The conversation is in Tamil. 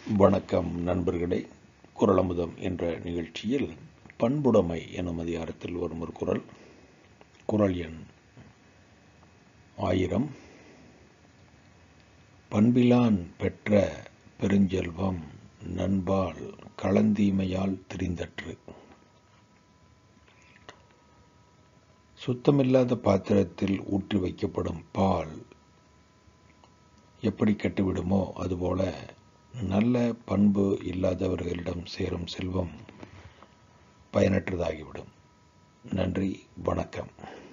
வணக்கம் நண்பர்களே குரலமுதம் என்ற நிகழ்ச்சியில் பண்புடைமை எனும் அதிகாரத்தில் வரும் ஒரு குரல் குரல் எண் ஆயிரம் பண்பிலான் பெற்ற பெருஞ்செல்வம் நண்பால் களந்தீமையால் திரிந்தற்று சுத்தமில்லாத பாத்திரத்தில் ஊற்றி வைக்கப்படும் பால் எப்படி கெட்டுவிடுமோ அதுபோல நல்ல பண்பு இல்லாதவர்களிடம் சேரும் செல்வம் பயனற்றதாகிவிடும் நன்றி வணக்கம்